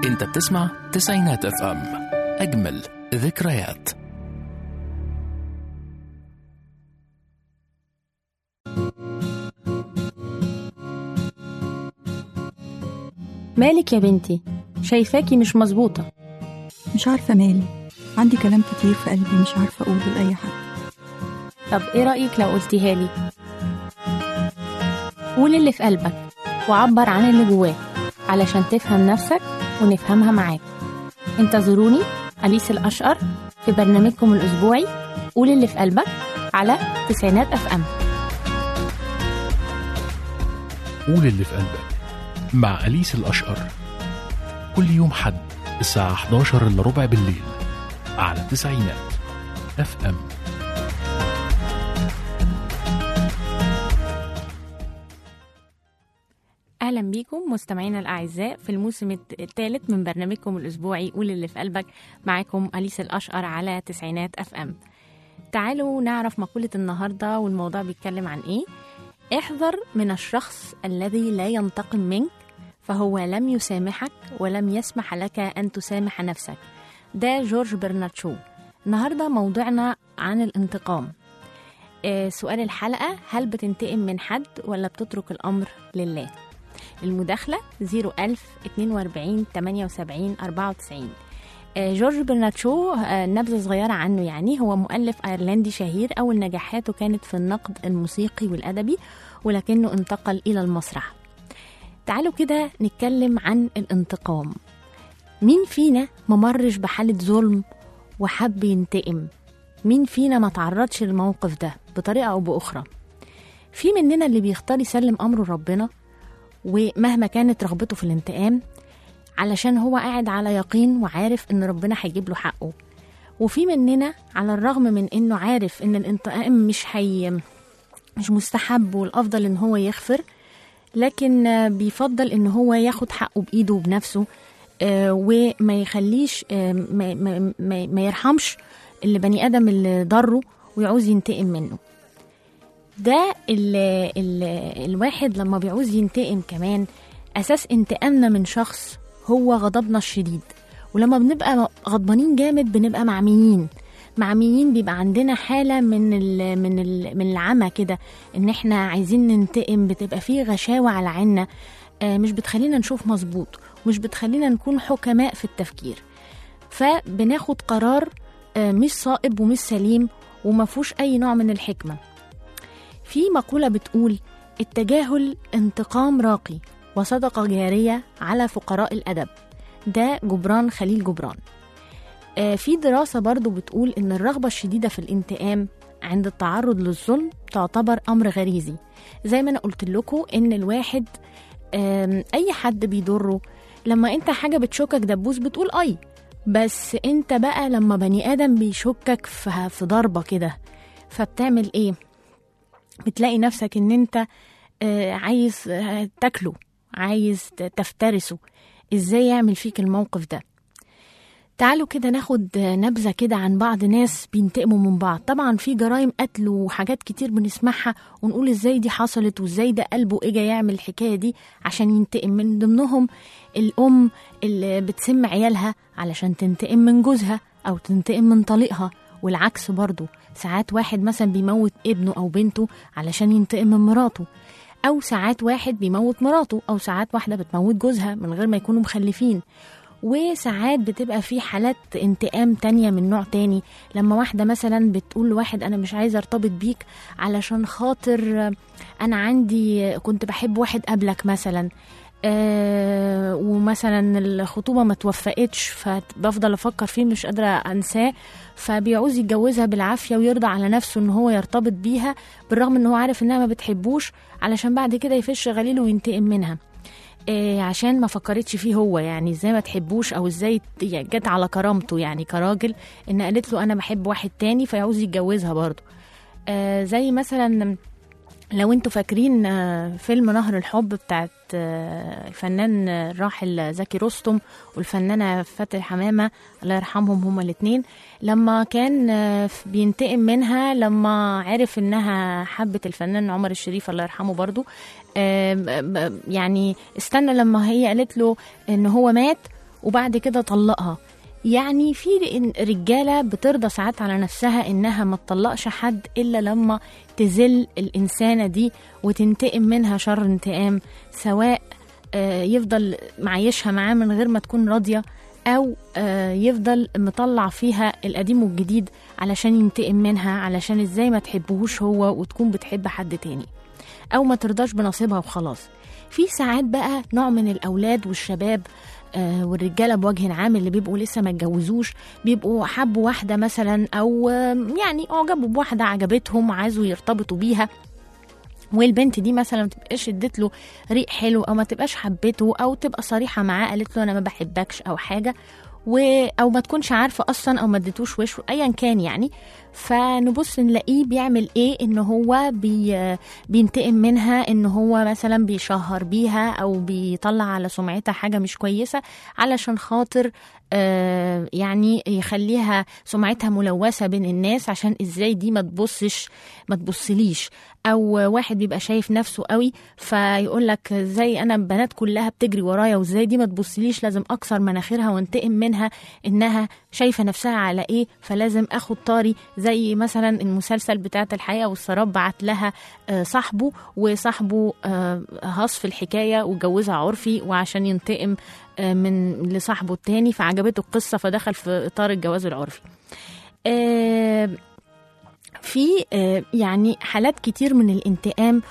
انت بتسمع تسعينات اف ام اجمل ذكريات مالك يا بنتي شايفاكي مش مظبوطة مش عارفة مالي عندي كلام كتير في قلبي مش عارفة أقوله لأي حد طب ايه رأيك لو قلتيها لي قول اللي في قلبك وعبر عن اللي جواك علشان تفهم نفسك ونفهمها معاك انتظروني أليس الأشقر في برنامجكم الأسبوعي قول اللي في قلبك على تسعينات أف أم قول اللي في قلبك مع أليس الأشقر كل يوم حد الساعة 11 إلا ربع بالليل على تسعينات اف ام أهلا بيكم مستمعينا الأعزاء في الموسم الثالث من برنامجكم الأسبوعي قول اللي في قلبك معاكم أليس الأشقر على تسعينات أف أم تعالوا نعرف مقولة النهاردة والموضوع بيتكلم عن إيه احذر من الشخص الذي لا ينتقم منك فهو لم يسامحك ولم يسمح لك أن تسامح نفسك ده جورج برنارد شو النهاردة موضوعنا عن الانتقام آه، سؤال الحلقة هل بتنتقم من حد ولا بتترك الأمر لله المداخلة 01000 42 78 94 آه، جورج برنارد شو آه، نبذة صغيرة عنه يعني هو مؤلف أيرلندي شهير أول نجاحاته كانت في النقد الموسيقي والأدبي ولكنه انتقل إلى المسرح تعالوا كده نتكلم عن الانتقام مين فينا ما مرش بحالة ظلم وحب ينتقم مين فينا ما تعرضش للموقف ده بطريقة أو بأخرى في مننا اللي بيختار يسلم أمره ربنا ومهما كانت رغبته في الانتقام علشان هو قاعد على يقين وعارف ان ربنا هيجيب له حقه وفي مننا على الرغم من انه عارف ان الانتقام مش حي مش مستحب والافضل ان هو يغفر لكن آه، بيفضل ان هو ياخد حقه بايده وبنفسه آه، وما يخليش آه، ما, ما, ما, ما يرحمش اللي بني ادم اللي ضره ويعوز ينتقم منه ده ال ال الواحد لما بيعوز ينتقم كمان اساس انتقامنا من شخص هو غضبنا الشديد ولما بنبقى غضبانين جامد بنبقى معميين معميين بيبقى عندنا حاله من ال من ال من العمى كده ان احنا عايزين ننتقم بتبقى فيه غشاوه على عيننا آه، مش بتخلينا نشوف مظبوط ومش بتخلينا نكون حكماء في التفكير فبناخد قرار آه، مش صائب ومش سليم وما فيهوش اي نوع من الحكمه في مقولة بتقول التجاهل انتقام راقي وصدقة جارية على فقراء الأدب ده جبران خليل جبران آه، في دراسة برضو بتقول إن الرغبة الشديدة في الانتقام عند التعرض للظلم تعتبر أمر غريزي زي ما أنا قلت لكم إن الواحد آم، أي حد بيضره لما أنت حاجة بتشوكك دبوس بتقول أي بس أنت بقى لما بني آدم بيشكك في في ضربة كده فبتعمل إيه؟ بتلاقي نفسك ان انت آه، عايز آه، تاكله عايز ت- تفترسه ازاي يعمل فيك الموقف ده تعالوا كده ناخد آه، نبذة كده عن بعض ناس بينتقموا من بعض طبعا في جرائم قتل وحاجات كتير بنسمعها ونقول ازاي دي حصلت وازاي ده قلبه اجى يعمل الحكاية دي عشان ينتقم من ضمنهم الأم اللي بتسم عيالها علشان تنتقم من جوزها أو تنتقم من طليقها والعكس برضه ساعات واحد مثلا بيموت ابنه أو بنته علشان ينتقم من مراته أو ساعات واحد بيموت مراته أو ساعات واحدة بتموت جوزها من غير ما يكونوا مخلفين وساعات بتبقى في حالات انتقام تانية من نوع تاني لما واحدة مثلا بتقول لواحد أنا مش عايزة أرتبط بيك علشان خاطر أنا عندي كنت بحب واحد قبلك مثلا آه ومثلا الخطوبة ما توفقتش فبفضل أفكر فيه مش قادرة أنساه فبيعوز يتجوزها بالعافية ويرضى على نفسه إن هو يرتبط بيها بالرغم إن هو عارف إنها ما بتحبوش علشان بعد كده يفش غليله وينتقم منها إيه عشان ما فكرتش فيه هو يعني ازاي ما تحبوش او ازاي ت- يعني جت على كرامته يعني كراجل ان قالت له انا بحب واحد تاني فيعوز يتجوزها برضه آه زي مثلا لو انتوا فاكرين آه، فيلم نهر الحب بتاعت آه، الفنان الراحل زكي رستم والفنانة فاتن حمامة الله يرحمهم هما الاتنين لما كان آه، بينتقم منها لما عرف انها حبت الفنان عمر الشريف الله يرحمه برضو آه، ب- ب- يعني استنى لما هي قالت له ان هو مات وبعد كده طلقها يعني في رجالة بترضى ساعات على نفسها إنها ما تطلقش حد إلا لما تذل الإنسانة دي وتنتقم منها شر انتقام سواء آه، يفضل معيشها معاه من غير ما تكون راضية أو آه، يفضل مطلع فيها القديم والجديد علشان ينتقم منها علشان إزاي ما تحبهوش هو وتكون بتحب حد تاني أو ما ترضاش بنصيبها وخلاص في ساعات بقى نوع من الأولاد والشباب آه، والرجاله بوجه عام اللي بيبقوا لسه ما اتجوزوش بيبقوا حبوا واحده مثلا او آه، يعني اعجبوا بواحده عجبتهم وعايزوا يرتبطوا بيها والبنت دي مثلا ما تبقاش ادت له ريق حلو او ما تبقاش حبته او تبقى صريحه معاه قالت له انا ما بحبكش او حاجه و او ما تكونش عارفه اصلا او ما اديتوش وش ايا كان يعني فنبص نلاقيه بيعمل ايه ان هو بي بينتقم منها ان هو مثلا بيشهر بيها او بيطلع على سمعتها حاجه مش كويسه علشان خاطر آه يعني يخليها سمعتها ملوثه بين الناس عشان ازاي دي ما تبصش ما تبصليش او واحد بيبقى شايف نفسه قوي فيقول لك زي انا البنات كلها بتجري ورايا وازاي دي ما تبصليش لازم اكسر مناخيرها وانتقم منها انها شايفه نفسها على ايه فلازم اخد طاري زي مثلا المسلسل بتاعت الحياه والسراب بعت لها آه، صاحبه وصاحبه آه، هصف الحكايه وجوزها عرفي وعشان ينتقم آه، من لصاحبه التاني فعجبته القصه فدخل في اطار الجواز العرفي آه، في آه، يعني حالات كتير من الانتقام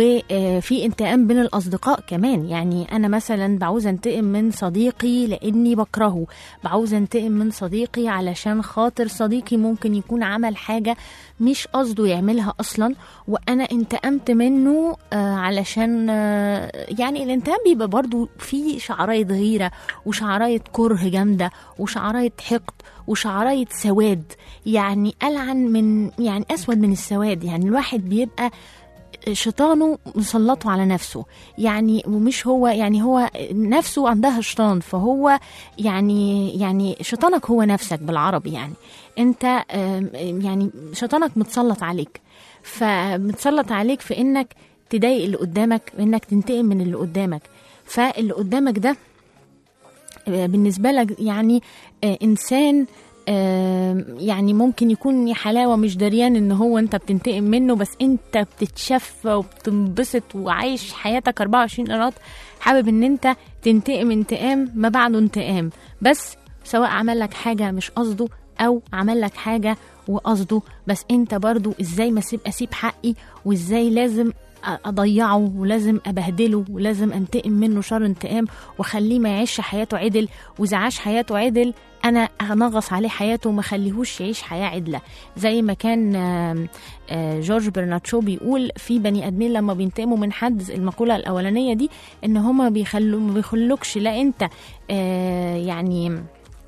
وفي انتقام بين الأصدقاء كمان يعني أنا مثلا بعوز أنتقم من صديقي لأني بكرهه بعوز أنتقم من صديقي علشان خاطر صديقي ممكن يكون عمل حاجة مش قصده يعملها أصلا وأنا انتقمت منه آه، علشان آه، يعني الانتقام بيبقى برضو فيه شعراية غيرة وشعراية كره جامدة وشعراية حقد وشعراية سواد يعني ألعن من يعني أسود من السواد يعني الواحد بيبقى شيطانه مسلطه على نفسه يعني ومش هو يعني هو نفسه عندها شيطان فهو يعني يعني شيطانك هو نفسك بالعربي يعني انت آم، يعني شيطانك متسلط عليك فمتسلط عليك في انك تضايق اللي قدامك وانك تنتقم من اللي قدامك فاللي قدامك ده آه، بالنسبه لك يعني آه، انسان آه، يعني ممكن يكون يا حلاوه مش دريان ان هو انت بتنتقم منه بس انت بتتشفى وبتنبسط وعايش حياتك 24 قيراط حابب ان انت تنتقم انتقام ما بعده انتقام بس سواء عمل لك حاجه مش قصده او عمل لك حاجه وقصده بس انت برضو ازاي ما اسيب اسيب حقي وازاي لازم اضيعه ولازم ابهدله ولازم انتقم منه شر انتقام واخليه ما يعيش حياته عدل واذا عاش حياته عدل انا انغص عليه حياته وما خليهوش يعيش حياه عدله زي ما كان آم، آه، جورج برناتشو بيقول في بني ادمين لما بينتقموا من حد المقوله الاولانيه دي ان هما بيخلوا ما بيخلوكش لا انت آه، يعني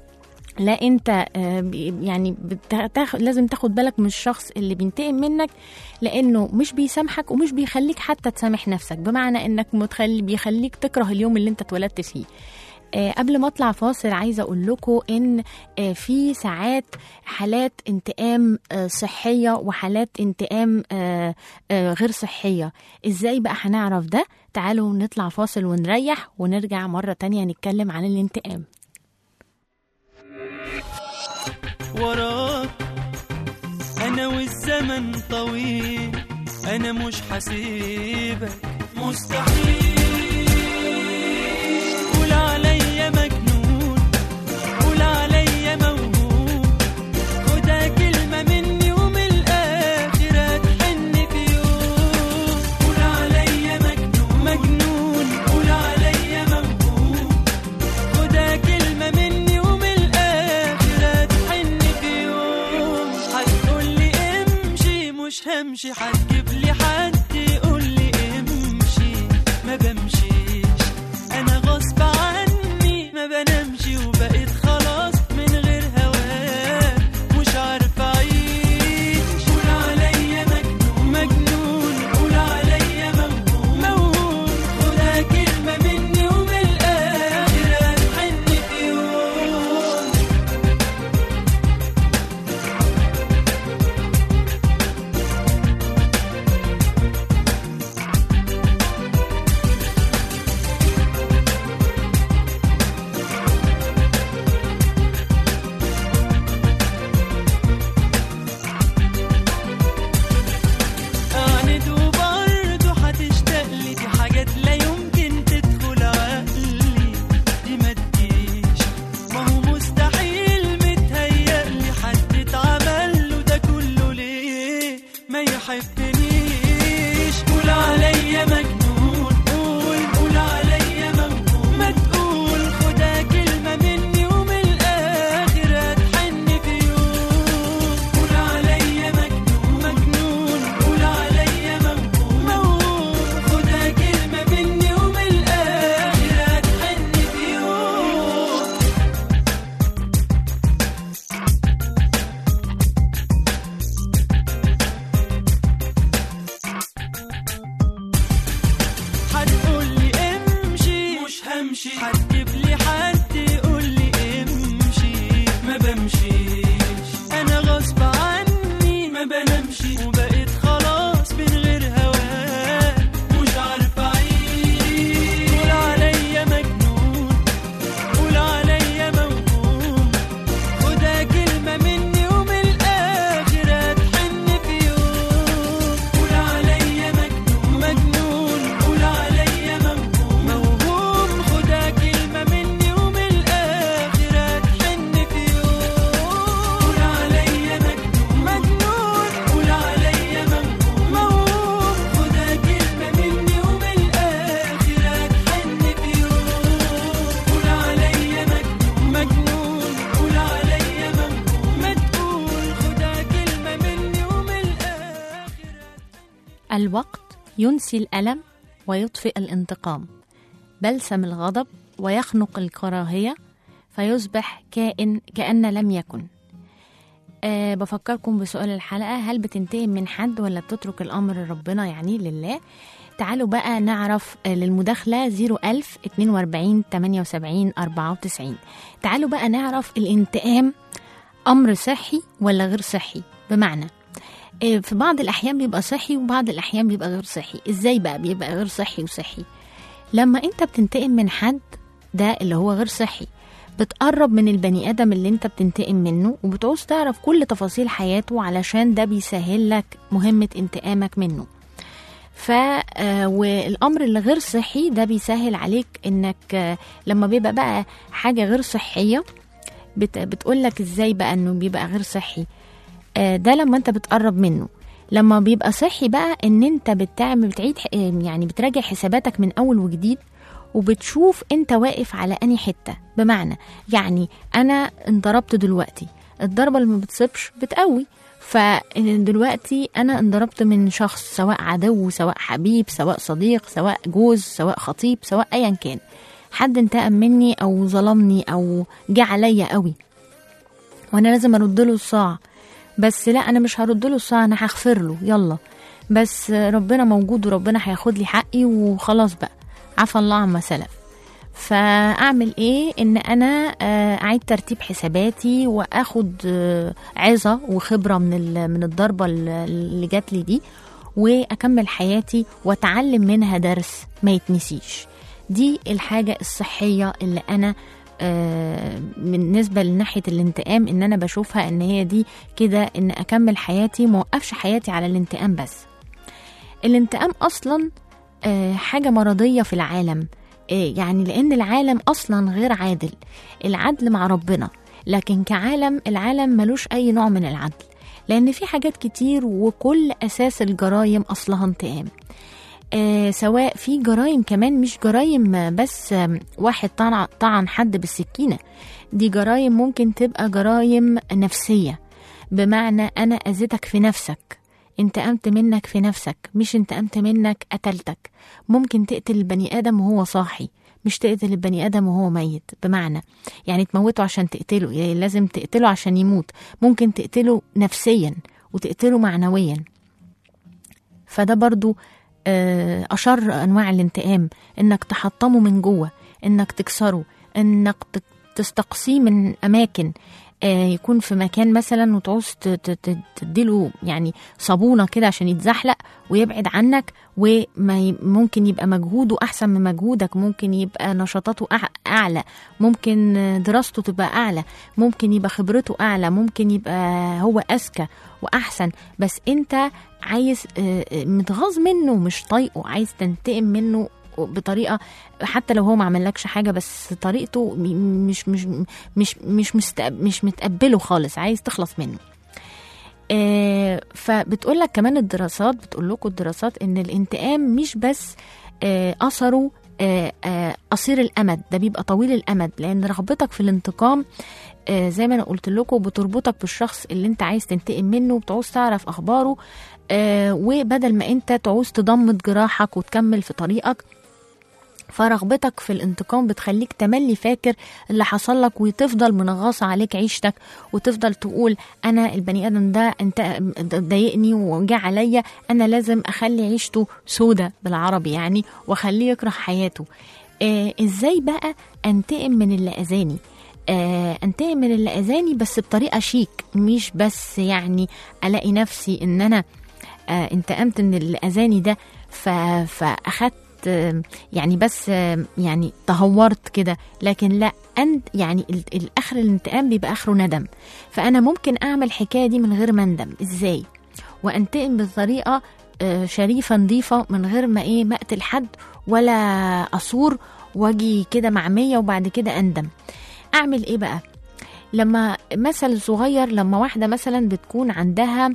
لا انت آه، بي- يعني بتاخد لازم تاخد بالك من الشخص اللي بينتقم منك لانه مش بيسامحك ومش بيخليك حتى تسامح نفسك بمعنى انك متخلي بيخليك تكره اليوم اللي انت اتولدت فيه آه، قبل ما اطلع فاصل عايزه اقول لكم ان آه، في ساعات حالات انتقام آه، صحيه وحالات انتقام آه، آه، غير صحيه ازاي بقى هنعرف ده تعالوا نطلع فاصل ونريح ونرجع مره تانية نتكلم عن الانتقام وراك انا والزمن طويل انا مش حسيبك مستحيل قول عليا مجنون قول عليا موهوب خدها كلمة مني ومن الآخر هتحن في يوم قول عليا مجنون مجنون قول عليا موهوب خدها كلمة مني ومن الآخر هتحن في يوم هتقولي امشي مش همشي هتجيب لي حد يقول لي امشي ما بمشيش انا غصب عني ما بنامش وبقيت خلاص من غير هواك مش عارف اعيش قول عليا مجنون مجنون قول عليا موهوم موهوم خدها كلمة مني ومن الآخر هتحن في يوم بمشي هتجيب لي حد يقول لي امشي ما بمشيش انا غصب عني ما بنامشي وبقيت خلاص من غير هواك مش عارف اعيش قول عليا مجنون قول عليا موهوم خدها كلمة مني ومن الآخر هتحن في يوم قول عليا مجنون مجنون قول عليا موهوم موهوم خدها كلمة مني ومن الآخر هتحن في يوم قول عليا مجنون مجنون قول عليا موهوم موهوم خدها كلمة مني ومن الآخر هتحن في يوم قول عليا مجنون مجنون قول عليا موهوم ما تقول خدها كلمة مني ومن الآخر الوقت ينسي الألم ويطفئ الانتقام بلسم الغضب ويخنق الكراهية فيصبح كائن كأن لم يكن أه بفكركم بسؤال الحلقة هل بتنتقم من حد ولا بتترك الأمر لربنا يعني لله تعالوا بقى نعرف آه، للمداخلة 01000 42 78 94 تعالوا بقى نعرف الانتقام أمر صحي ولا غير صحي بمعنى آه، في بعض الأحيان بيبقى صحي وبعض الأحيان بيبقى غير صحي إزاي بقى بيبقى غير صحي وصحي لما أنت بتنتقم من حد ده اللي هو غير صحي بتقرب من البني آدم اللي أنت بتنتقم منه وبتعوز تعرف كل تفاصيل حياته علشان ده بيسهل لك مهمة انتقامك منه ف آه، والامر اللي غير صحي ده بيسهل عليك انك آه، لما بيبقى بقى حاجه غير صحيه بت بتقول لك ازاي بقى انه بيبقى غير صحي آه، ده لما انت بتقرب منه لما بيبقى صحي بقى ان انت بتعمل بتعيد ح- آه، يعني بتراجع حساباتك من اول وجديد وبتشوف انت واقف على اني حته بمعنى يعني انا انضربت دلوقتي الضربه اللي ما بتصيبش بتقوي فدلوقتي انا انضربت من شخص سواء عدو سواء حبيب سواء صديق سواء جوز سواء خطيب سواء ايا كان حد انتقم مني او ظلمني او جه عليا قوي وانا لازم ارد له الصاع بس لا انا مش هرد له الصاع انا هغفر له يلا بس ربنا موجود وربنا هياخد لي حقي وخلاص بقى عفى الله عما سلف فاعمل ايه ان انا آه، اعيد ترتيب حساباتي واخد آه، عظه وخبره من ال- من الضربه ال- اللي جات لي دي واكمل حياتي واتعلم منها درس ما يتنسيش دي الحاجه الصحيه اللي انا آه، بالنسبه لناحيه الانتقام ان انا بشوفها ان هي دي كده ان اكمل حياتي ما اوقفش حياتي على الانتقام بس الانتقام اصلا آه، حاجه مرضيه في العالم آه، يعني لان العالم اصلا غير عادل العدل مع ربنا لكن كعالم العالم ملوش اي نوع من العدل لان في حاجات كتير وكل اساس الجرائم اصلها انتقام آه سواء في جرائم كمان مش جرائم آه، بس آم، واحد طعن طعن حد بالسكينه دي جرائم ممكن تبقى جرائم نفسيه بمعنى انا اذيتك في نفسك انتقمت منك في نفسك مش انتقمت منك قتلتك ممكن تقتل البني ادم وهو صاحي مش تقتل البني ادم وهو ميت بمعنى يعني تموته عشان تقتله يعني لازم تقتله عشان يموت ممكن تقتله نفسيا وتقتله معنويا فده برضو آه، أشر أنواع الانتقام إنك تحطمه من جوه إنك تكسره إنك ت- تستقصيه من أماكن آه، يكون في مكان مثلا وتعوز ت- ت- ت- تديله يعني صابونة كده عشان يتزحلق ويبعد عنك وممكن يبقى مجهوده أحسن من مجهودك ممكن يبقى نشاطاته أع- أعلى ممكن آه، دراسته تبقى أعلى ممكن يبقى خبرته أعلى ممكن يبقى هو أذكى وأحسن بس أنت عايز آه، آه، متغاظ منه مش طايقه عايز تنتقم منه بطريقه حتى لو هو ما عملكش حاجه بس طريقته م- مش مش مش مش مستقب مش متقبله خالص عايز تخلص منه آه فبتقول لك كمان الدراسات بتقول لكم الدراسات ان الانتقام مش بس آه اثره آه آه قصير الامد ده بيبقى طويل الامد لان رغبتك في الانتقام آه زي ما انا قلت لكم بتربطك بالشخص اللي انت عايز تنتقم منه وبتعوز تعرف اخباره آه وبدل ما انت تعوز تضمد جراحك وتكمل في طريقك فرغبتك في الانتقام بتخليك تملي فاكر اللي حصل لك وتفضل منغصة عليك عيشتك وتفضل تقول انا البني ادم ده انت ضايقني وجا عليا انا لازم اخلي عيشته سودة بالعربي يعني واخليه يكره حياته آه ازاي بقى انتقم من اللي اذاني آه انتقم من اللي اذاني بس بطريقه شيك مش بس يعني الاقي نفسي ان انا آه انتقمت من اللي اذاني ده ف... فاخدت آه، يعني بس آه، يعني تهورت كده لكن لا أنت يعني ال- الاخر الانتقام بيبقى اخره ندم فانا ممكن اعمل الحكايه دي من غير ما اندم ازاي وانتقم بطريقه آه، شريفه نظيفه من غير ما ايه ما اقتل حد ولا اثور واجي كده معميه وبعد كده اندم اعمل ايه بقى لما مثل صغير لما واحده مثلا بتكون عندها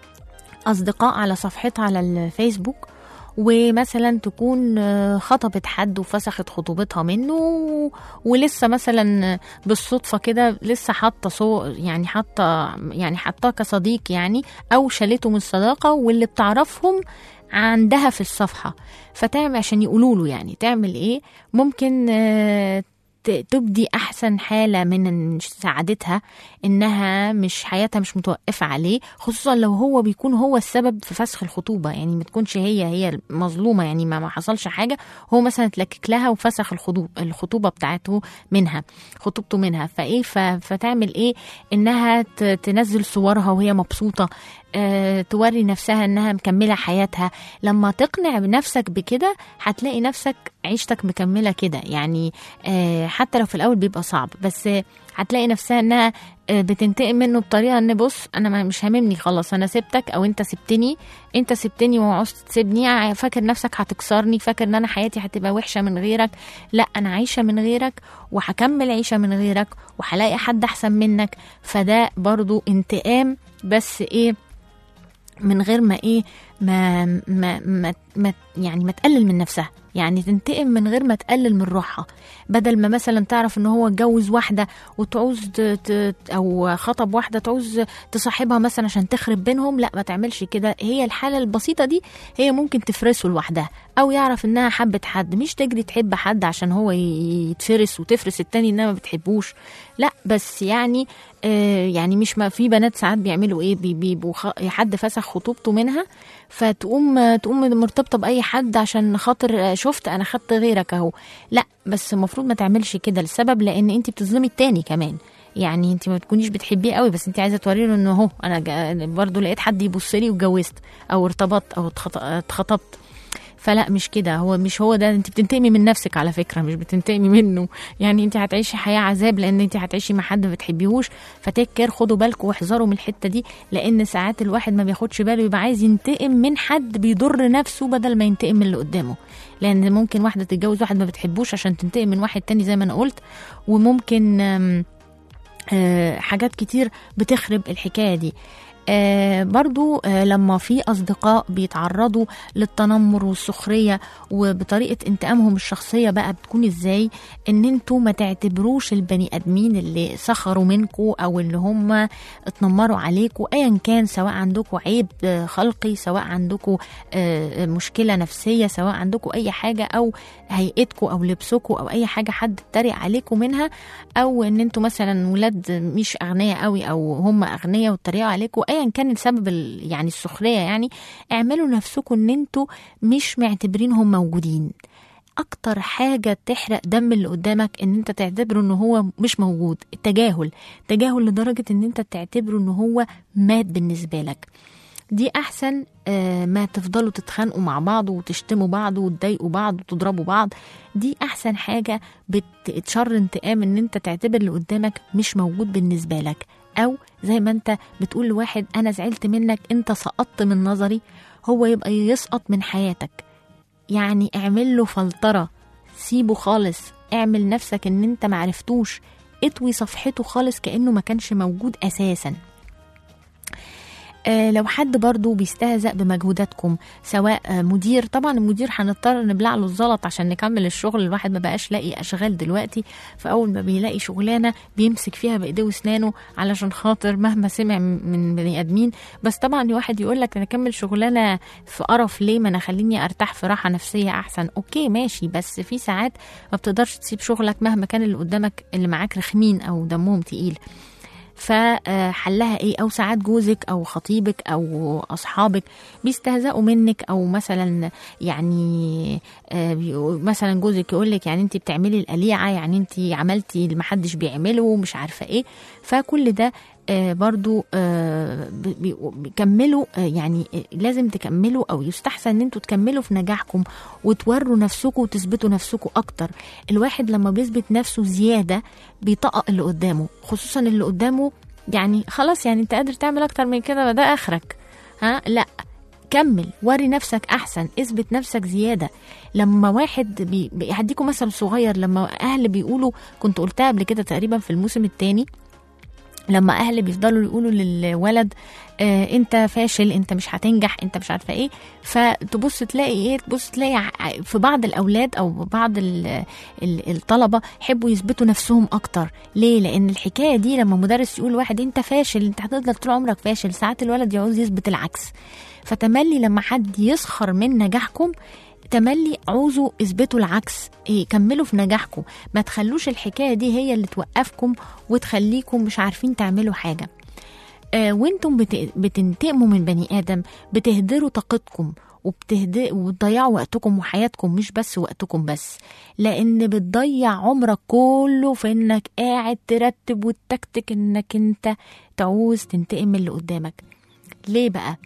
اصدقاء على صفحتها على الفيسبوك ومثلا تكون آه، خطبت حد وفسخت خطوبتها منه و- ولسه مثلا بالصدفه كده لسه حاطه صو يعني حاطه يعني حاطاه كصديق يعني او شالته من الصداقه واللي بتعرفهم عندها في الصفحه فتعمل عشان يقولوا له يعني تعمل ايه ممكن آه، ت- تبدي احسن حاله من سعادتها انها مش حياتها مش متوقفه عليه خصوصا لو هو بيكون هو السبب في فسخ الخطوبه يعني ما تكونش هي هي المظلومه يعني ما, ما حصلش حاجه هو مثلا اتلكك لها وفسخ الخطوبه الخطوبه بتاعته منها خطوبته منها فايه ف- فتعمل ايه انها ت- تنزل صورها وهي مبسوطه آه، توري نفسها انها مكمله حياتها لما تقنع بنفسك بكده هتلاقي نفسك عيشتك مكمله كده يعني آه، حتى لو في الاول بيبقى صعب بس آه، هتلاقي نفسها انها آه، بتنتقم منه بطريقه ان بص انا ما- مش هاممني خلاص انا سبتك او انت سبتني انت سبتني وعوزت تسيبني ع- فاكر نفسك هتكسرني فاكر ان انا حياتي هتبقى وحشه من غيرك لا انا عايشه من غيرك وهكمل عيشه من غيرك وهلاقي حد احسن منك فده برضو انتقام بس ايه من غير ما ايه ما ما ما, ما يعني ما تقلل من نفسها يعني تنتقم من غير ما تقلل من روحها بدل ما مثلا تعرف ان هو اتجوز واحده وتعوز ت- ت- او خطب واحده تعوز تصاحبها مثلا عشان تخرب بينهم لا ما تعملش كده هي الحاله البسيطه دي هي ممكن تفرسه لوحدها او يعرف انها حبت حد مش تجري تحب حد عشان هو ي- يتفرس وتفرس التاني انها ما بتحبوش لا بس يعني آه يعني مش ما في بنات ساعات بيعملوا ايه بي- بيبقوا خ- حد فسخ خطوبته منها فتقوم تقوم مرتبطه باي حد عشان خاطر آه، شفت انا خدت غيرك اهو لا بس المفروض ما تعملش كده لسبب لان انت بتظلمي التاني كمان يعني انت ما تكونيش بتحبيه قوي بس انت عايزه توري له انه اهو انا جا- برضو لقيت حد يبص لي واتجوزت او ارتبطت او اتخط- اتخطبت فلا مش كده هو مش هو ده انت بتنتقمي من نفسك على فكره مش بتنتقمي منه يعني انت هتعيشي حياه عذاب لان انت هتعيشي مع حد ما بتحبيهوش فتيك كير خدوا بالكم واحذروا من الحته دي لان ساعات الواحد ما بياخدش باله يبقى عايز ينتقم من حد بيضر نفسه بدل ما ينتقم من اللي قدامه لان ممكن واحده تتجوز واحد ما بتحبوش عشان تنتقم من واحد تاني زي ما انا قلت وممكن آم، آه، حاجات كتير بتخرب الحكايه دي آه برضو آه لما في أصدقاء بيتعرضوا للتنمر والسخرية وبطريقة انتقامهم الشخصية بقى بتكون ازاي ان انتوا ما تعتبروش البني ادمين اللي سخروا منكم او اللي هم اتنمروا عليكم ايا كان سواء عندكم عيب آه، خلقي سواء عندكم آه، مشكلة نفسية سواء عندكم اي حاجة او هيئتكم او لبسكم او اي حاجة حد اتريق عليكم منها او ان انتوا مثلا ولاد مش اغنياء قوي او هم اغنياء واتريقوا عليكم ايا كان السبب ال- يعني السخريه يعني اعملوا نفسكم ان انتوا مش معتبرينهم موجودين اكتر حاجه تحرق دم اللي قدامك ان انت تعتبره ان هو مش موجود التجاهل تجاهل لدرجه ان انت تعتبره ان هو مات بالنسبه لك دي احسن آه، ما تفضلوا تتخانقوا مع بعض وتشتموا بعض وتضايقوا بعض وتضربوا بعض دي احسن حاجه بتشر انتقام ان انت تعتبر اللي قدامك مش موجود بالنسبه لك او زي ما انت بتقول لواحد انا زعلت منك انت سقطت من نظري هو يبقى يسقط من حياتك يعني اعمل له فلتره سيبه خالص اعمل نفسك ان انت معرفتوش اطوي صفحته خالص كانه ما كانش موجود اساسا آه، لو حد برضو بيستهزأ بمجهوداتكم سواء آه، مدير طبعا المدير هنضطر نبلع له الزلط عشان نكمل الشغل الواحد ما بقاش لاقي اشغال دلوقتي فاول ما بيلاقي شغلانه بيمسك فيها بايديه واسنانه علشان خاطر مهما سمع من بني ادمين بس طبعا واحد يقول لك انا اكمل شغلانه في قرف ليه ما انا خليني ارتاح في راحه نفسيه احسن اوكي ماشي بس في ساعات ما بتقدرش تسيب شغلك مهما كان اللي قدامك اللي معاك رخمين او دمهم تقيل فحلها ايه او ساعات جوزك او خطيبك او اصحابك بيستهزئوا منك او مثلا يعني آه، بيقول- مثلا جوزك يقول لك يعني انت بتعملي القليعه يعني انت عملتي اللي محدش بيعمله ومش عارفه ايه فكل ده آه، برضو آه، بي- بي- بيكملوا آه، يعني آه، لازم تكملوا او يستحسن ان انتوا تكملوا في نجاحكم وتوروا نفسكم وتثبتوا نفسكم اكتر الواحد لما بيثبت نفسه زياده بيطقق اللي قدامه خصوصا اللي قدامه يعني خلاص يعني انت قادر تعمل اكتر من كده ده اخرك ها لا كمل وري نفسك احسن اثبت نفسك زياده لما واحد بي... بي- هديكم مثل صغير لما اهل بيقولوا كنت قلتها قبل كده تقريبا في الموسم الثاني لما اهل بيفضلوا يقولوا للولد آه انت فاشل انت مش هتنجح انت مش عارفه ايه فتبص تلاقي ايه تبص تلاقي ع- في بعض الاولاد او بعض ال- ال- الطلبه يحبوا يثبتوا نفسهم اكتر ليه لان الحكايه دي لما مدرس يقول واحد انت فاشل انت هتفضل طول عمرك فاشل ساعات الولد يعوز يثبت العكس فتملي لما حد يسخر من نجاحكم تملي عوزوا اثبتوا العكس إيه كملوا في نجاحكم ما تخلوش الحكايه دي هي اللي توقفكم وتخليكم مش عارفين تعملوا حاجه آه وانتم بت... بتنتقموا من بني ادم بتهدروا طاقتكم وبتهد... وبتضيعوا وقتكم وحياتكم مش بس وقتكم بس لان بتضيع عمرك كله في انك قاعد ترتب وتكتك انك انت تعوز تنتقم من اللي قدامك ليه بقى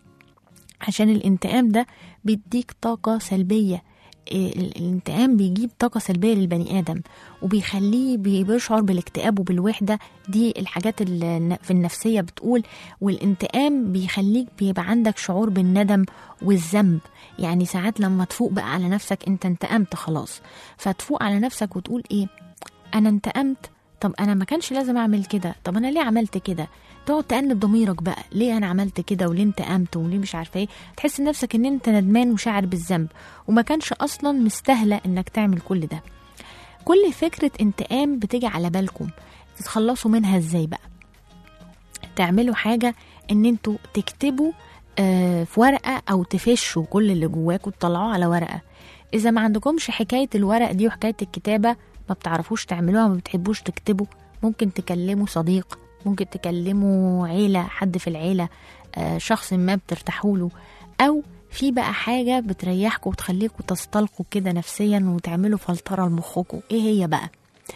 عشان الانتقام ده بيديك طاقة سلبية إيه، ال- الانتقام بيجيب طاقة سلبية للبني آدم وبيخليه بي- بيشعر بالاكتئاب وبالوحدة دي الحاجات اللي في النفسية بتقول والانتقام بيخليك بيبقى عندك شعور بالندم والذنب يعني ساعات لما تفوق بقى على نفسك انت انتقمت خلاص فتفوق على نفسك وتقول ايه انا انتقمت طب انا ما كانش لازم اعمل كده طب انا ليه عملت كده تقعد تأنب ضميرك بقى ليه انا عملت كده وليه انتقمت وليه مش عارفه ايه تحس نفسك ان انت ندمان وشاعر بالذنب وما كانش اصلا مستاهله انك تعمل كل ده كل فكره انتقام بتيجي على بالكم تتخلصوا منها ازاي بقى تعملوا حاجه ان انتوا تكتبوا آه، في ورقه او تفشوا كل اللي جواكوا تطلعوه على ورقه اذا ما عندكمش حكايه الورق دي وحكايه الكتابه ما بتعرفوش تعملوها ما بتحبوش تكتبوا ممكن تكلموا صديق ممكن تكلموا عيله حد في العيله آه، شخص ما بترتاحوا له او في بقى حاجه بتريحكم وتخليكم تستلقوا كده نفسيا وتعملوا فلتره لمخكم ايه هي بقى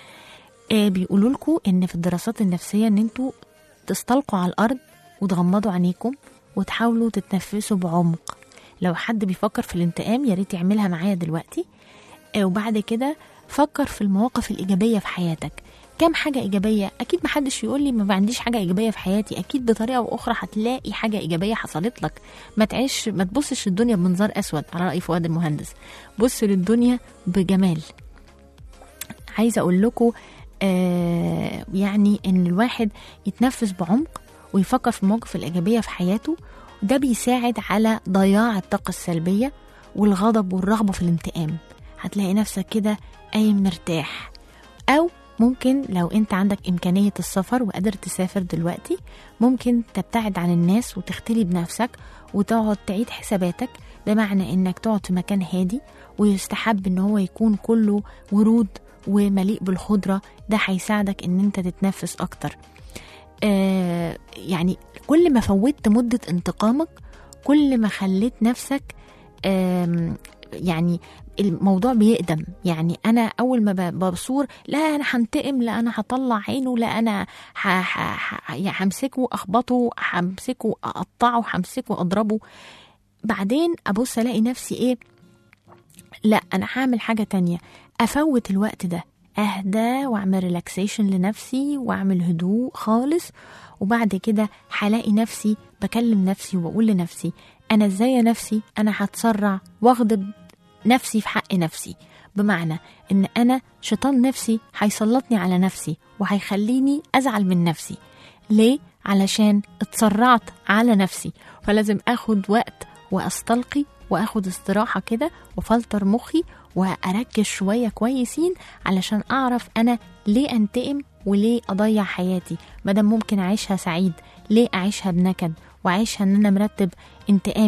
آه بيقولوا لكم ان في الدراسات النفسيه ان انتوا تستلقوا على الارض وتغمضوا عينيكم وتحاولوا تتنفسوا بعمق لو حد بيفكر في الانتقام يا ريت يعملها معايا دلوقتي آه وبعد كده فكر في المواقف الايجابيه في حياتك كام حاجة إيجابية أكيد محدش يقول لي ما عنديش حاجة إيجابية في حياتي أكيد بطريقة أو أخرى هتلاقي حاجة إيجابية حصلت لك ما تعيش ما تبصش الدنيا بمنظار أسود على رأي فؤاد المهندس بص للدنيا بجمال عايزة أقول لكم آه يعني إن الواحد يتنفس بعمق ويفكر في المواقف الإيجابية في حياته ده بيساعد على ضياع الطاقة السلبية والغضب والرغبة في الانتقام هتلاقي نفسك كده قايم مرتاح أو ممكن لو انت عندك إمكانية السفر وقادر تسافر دلوقتي ممكن تبتعد عن الناس وتختلي بنفسك وتقعد تعيد حساباتك بمعنى انك تقعد في مكان هادي ويستحب ان هو يكون كله ورود ومليء بالخضرة ده هيساعدك ان انت تتنفس اكتر آه يعني كل ما فوتت مدة انتقامك كل ما خليت نفسك آم، يعني الموضوع بيقدم يعني انا اول ما ب- بصور لا انا هنتقم لا انا هطلع عينه لا انا ح- ح- ح- يعني همسكه اخبطه همسكه اقطعه همسكه اضربه بعدين ابص الاقي نفسي ايه لا انا هعمل حاجه تانية افوت الوقت ده اهدى واعمل ريلاكسيشن لنفسي واعمل هدوء خالص وبعد كده هلاقي نفسي بكلم نفسي وبقول لنفسي انا ازاي يا نفسي انا هتسرع واغضب نفسي في حق نفسي بمعنى ان انا شيطان نفسي هيسلطني على نفسي وهيخليني ازعل من نفسي ليه علشان اتسرعت على نفسي فلازم اخد وقت واستلقي واخد استراحه كده وفلتر مخي واركز شويه كويسين علشان اعرف انا ليه انتقم وليه اضيع حياتي مادام ممكن اعيشها سعيد ليه اعيشها بنكد واعيشها ان انا مرتب انتقامي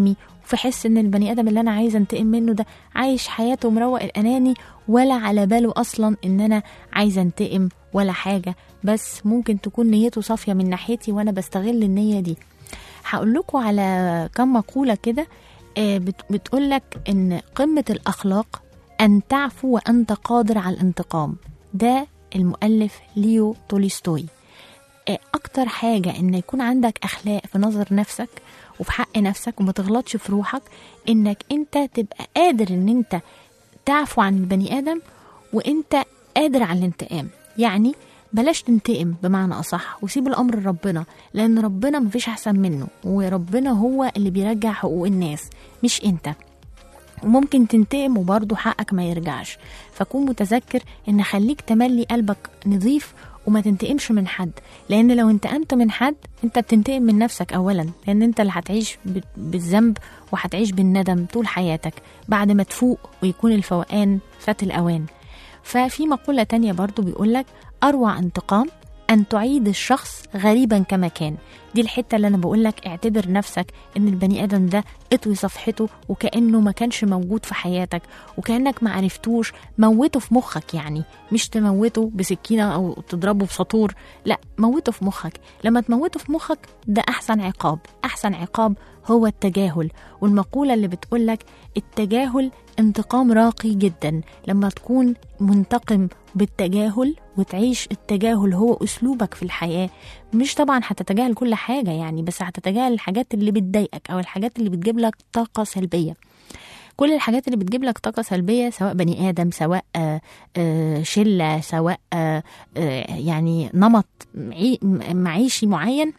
في حس ان البني ادم اللي انا عايزه انتقم منه ده عايش حياته مروق الاناني ولا على باله اصلا ان انا عايزه انتقم ولا حاجه بس ممكن تكون نيته صافيه من ناحيتي وانا بستغل النيه دي هقول لكم على كم مقوله كده آه، بت- بتقولك ان قمه الاخلاق ان تعفو وانت قادر على الانتقام ده المؤلف ليو تولستوي آه، اكتر حاجه ان يكون عندك اخلاق في نظر نفسك وفي حق نفسك وما تغلطش في روحك انك انت تبقى قادر ان انت تعفو عن البني ادم وانت قادر على الانتقام يعني بلاش تنتقم بمعنى اصح وسيب الامر لربنا لان ربنا مفيش احسن منه وربنا هو اللي بيرجع حقوق الناس مش انت وممكن تنتقم وبرضه حقك ما يرجعش فكون متذكر ان خليك تملي قلبك نظيف وما تنتقمش من حد لان لو انتقمت من حد انت بتنتقم من نفسك اولا لان انت اللي هتعيش ب- بالذنب وهتعيش بالندم طول حياتك بعد ما تفوق ويكون الفوقان فات الاوان ففي مقولة تانية برضو بيقولك أروع انتقام أن تعيد الشخص غريبا كما كان دي الحتة اللي أنا بقولك اعتبر نفسك إن البني آدم ده اطوي صفحته وكأنه ما كانش موجود في حياتك وكأنك ما عرفتوش موته في مخك يعني مش تموته بسكينة أو تضربه بسطور لا موته في مخك لما تموته في مخك ده أحسن عقاب أحسن عقاب هو التجاهل والمقولة اللي بتقولك التجاهل انتقام راقي جدا لما تكون منتقم بالتجاهل وتعيش التجاهل هو اسلوبك في الحياه مش طبعا هتتجاهل كل حاجه يعني بس هتتجاهل الحاجات اللي بتضايقك او الحاجات اللي بتجيب لك طاقه سلبيه كل الحاجات اللي بتجيب لك طاقة سلبية سواء بني آدم سواء آه، آه، شلة سواء آه، آه، يعني نمط معي- معيشي معين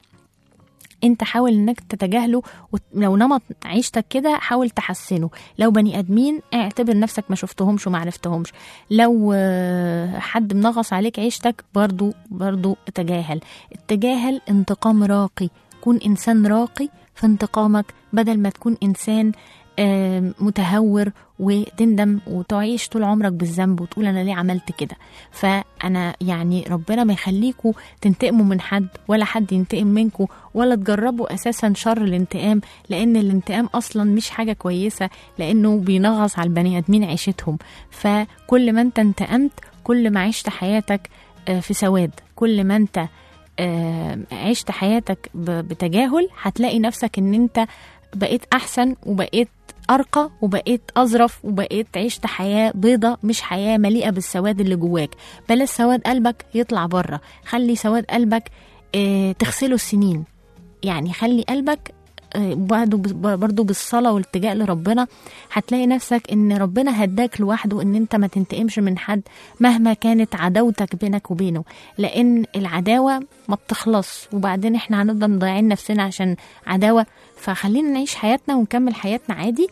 انت حاول انك تتجاهله ولو نمط عيشتك كده حاول تحسنه لو بني ادمين اعتبر نفسك ما شفتهمش وما عرفتهمش لو آه، حد منغص عليك عيشتك برضو برضو تجاهل التجاهل انتقام راقي كون انسان راقي في انتقامك بدل ما تكون انسان آه، متهور وتندم وتعيش طول عمرك بالذنب وتقول انا ليه عملت كده فانا يعني ربنا ما يخليكوا تنتقموا من حد ولا حد ينتقم منكم ولا تجربوا اساسا شر الانتقام لان الانتقام اصلا مش حاجه كويسه لانه بينغص على البني ادمين عيشتهم فكل ما انت انتقمت كل ما عشت حياتك آه، في سواد كل ما انت آه، عشت حياتك ب- بتجاهل هتلاقي نفسك ان انت بقيت احسن وبقيت ارقى وبقيت اظرف وبقيت عشت حياه بيضة مش حياه مليئه بالسواد اللي جواك بلاش سواد قلبك يطلع بره خلي سواد قلبك آه، تغسله السنين يعني خلي قلبك آه، برضه برضه بالصلاه والالتجاء لربنا هتلاقي نفسك ان ربنا هداك لوحده ان انت ما تنتقمش من حد مهما كانت عداوتك بينك وبينه لان العداوه ما بتخلص وبعدين احنا هنفضل مضيعين نفسنا عشان عداوه فخلينا نعيش حياتنا ونكمل حياتنا عادي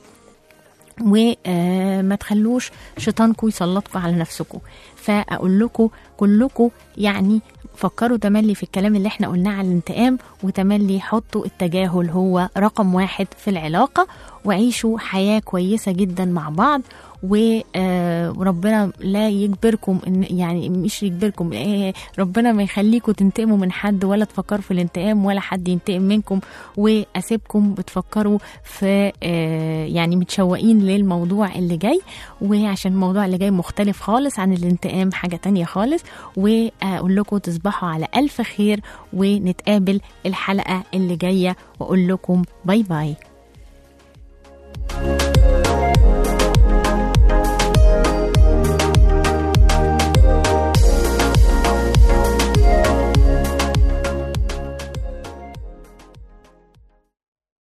وما تخلوش شيطانكم يسلطكم على نفسكم فاقول لكم كلكم يعني فكروا تملي في الكلام اللي احنا قلناه على الانتقام وتملي حطوا التجاهل هو رقم واحد في العلاقة وعيشوا حياة كويسة جدا مع بعض و- آه، وربنا لا يجبركم إن يعني مش يجبركم آه، ربنا ما يخليكم تنتقموا من حد ولا تفكروا في الانتقام ولا حد ينتقم منكم واسيبكم بتفكروا في آه، يعني متشوقين للموضوع اللي جاي وعشان الموضوع اللي جاي مختلف خالص عن الانتقام حاجة تانية خالص واقول لكم تصبحوا على الف خير ونتقابل الحلقة اللي جاية واقول لكم باي باي